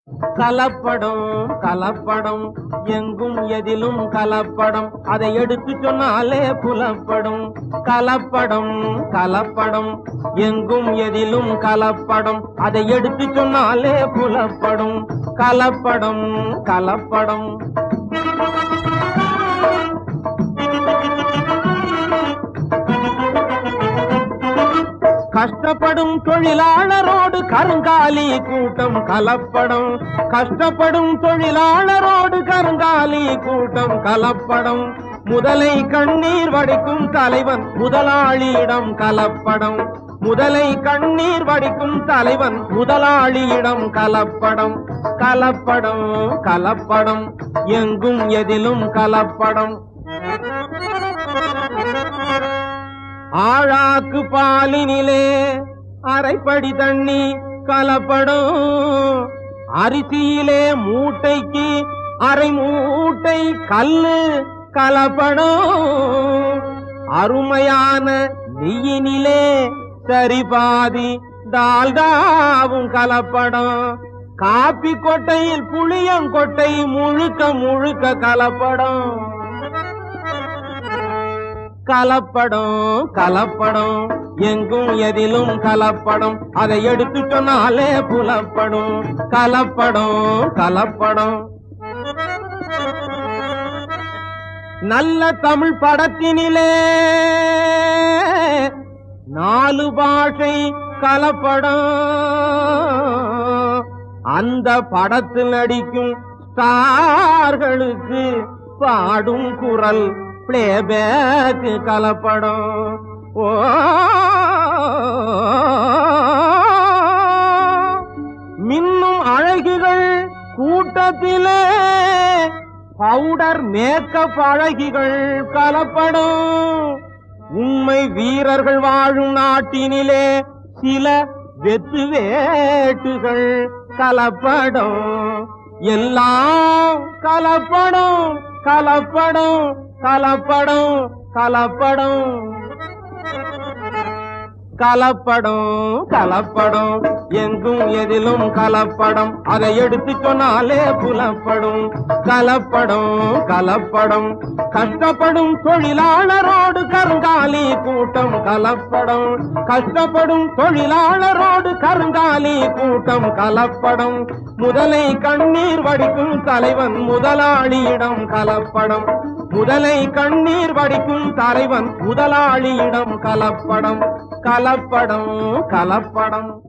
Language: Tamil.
கலப்படம் கலப்படம் எங்கும் எதிலும் கலப்படம் அதை எடுத்து சொன்னாலே புலப்படும் கலப்படம் கலப்படம் எங்கும் எதிலும் கலப்படம் அதை எடுத்து சொன்னாலே புலப்படும் கலப்படம் கலப்படம் கஷ்டப்படும் தொழிலாளரோடு கருங்காலி கூட்டம் கலப்படம் கஷ்டப்படும் தொழிலாளரோடு கருங்காலி கூட்டம் கலப்படம் முதலை கண்ணீர் வடிக்கும் தலைவன் முதலாளியிடம் கலப்படம் முதலை கண்ணீர் வடிக்கும் தலைவன் முதலாளியிடம் கலப்படம் கலப்படம் கலப்படம் எங்கும் எதிலும் கலப்படம் ஆழாக்கு பாலினிலே அரைப்படி தண்ணி கலப்படும் அரிசியிலே மூட்டைக்கு அரை மூட்டை கல்லு கலப்படும் அருமையான நெய்யினிலே சரி பாதி டால்டாவும் கலப்படம் காப்பி கொட்டையில் புளியங்கொட்டை முழுக்க முழுக்க கலப்படம் கலப்படம் கலப்படம் எங்கும் எதிலும் கலப்படம் அதை எடுத்து சொன்னாலே புலப்படும் கலப்படம் கலப்படம் நல்ல தமிழ் படத்தினிலே நாலு பாஷை கலப்படம் அந்த படத்தில் நடிக்கும் ஸ்டார்களுக்கு பாடும் குரல் பிளேபேக் கலப்படம் ஓ மின்னும் அழகிகள் கூட்டத்திலே பவுடர் மேக்கப் அழகிகள் கலப்படும் உண்மை வீரர்கள் வாழும் நாட்டினிலே சில வெத்து வேட்டுகள் கலப்படும் எல்லாம் கலப்படும் கலப்படும் கலப்படம் கலப்படம் கலப்படம் கலப்படம் எங்கும் எதிலும் கலப்படம் அதை எடுத்து சொன்னாலே புலப்படும் கலப்படம் கலப்படம் கஷ்டப்படும் தொழிலாளரோடு கருங்காலி கூட்டம் கலப்படம் கஷ்டப்படும் தொழிலாளரோடு கருங்காலி கூட்டம் கலப்படம் முதலை கண்ணீர் வடிக்கும் தலைவன் முதலாளியிடம் கலப்படம் முதலை கண்ணீர் வடிக்கும் தலைவன் முதலாளியிடம் கலப்படம் கலப்படம் கலப்படம்